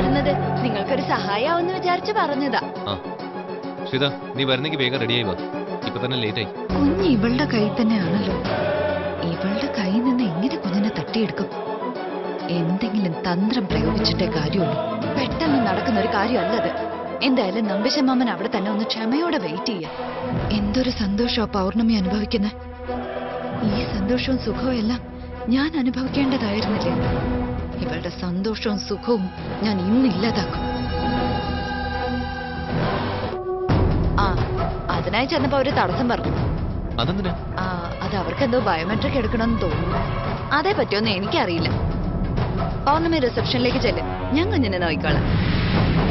വരുന്നത് നിങ്ങൾക്കൊരു സഹായാവെന്ന് വിചാരിച്ച് പറഞ്ഞതാ ആ ശ്രീത നീ വരുന്നെങ്കിൽ വേഗം റെഡിയായി വാ ഇപ്പൊ തന്നെ ലേറ്റ് ആയി കുഞ്ഞ് ഇവളുടെ കൈ തന്നെയാണല്ലോ ഇവളുടെ കൈ നിന്ന് എങ്ങനെ കുഞ്ഞിനെ തട്ടിയെടുക്കും എന്തെങ്കിലും തന്ത്രം പ്രയോഗിച്ചിട്ടേ കാര്യമുള്ളൂ പെട്ടെന്ന് നടക്കുന്ന ഒരു കാര്യമല്ലത് എന്തായാലും നമ്പിശമാമൻ അവിടെ തന്നെ ഒന്ന് ക്ഷമയോടെ വെയിറ്റ് ചെയ്യാം എന്തൊരു സന്തോഷമാ പൗർണമി അനുഭവിക്കുന്നത് ഈ സന്തോഷവും സുഖവും എല്ലാം ഞാൻ അനുഭവിക്കേണ്ടതായിരുന്നില്ലേ ഇവളുടെ സന്തോഷവും സുഖവും ഞാൻ ഇന്നില്ലാതാക്കും ആ അതിനായി ചെന്നപ്പോ അവര് തടസ്സം പറഞ്ഞു അതെന്തിനാ ആ അത് അവർക്ക് എന്തോ ബയോമെട്രിക് എടുക്കണമെന്ന് തോന്നുന്നു അതേ പറ്റുമെന്ന് എനിക്കറിയില്ല പൗർണമി റിസപ്ഷനിലേക്ക് ചെല്ല് ഞാൻ കുഞ്ഞിനെ നോക്കിക്കോളാം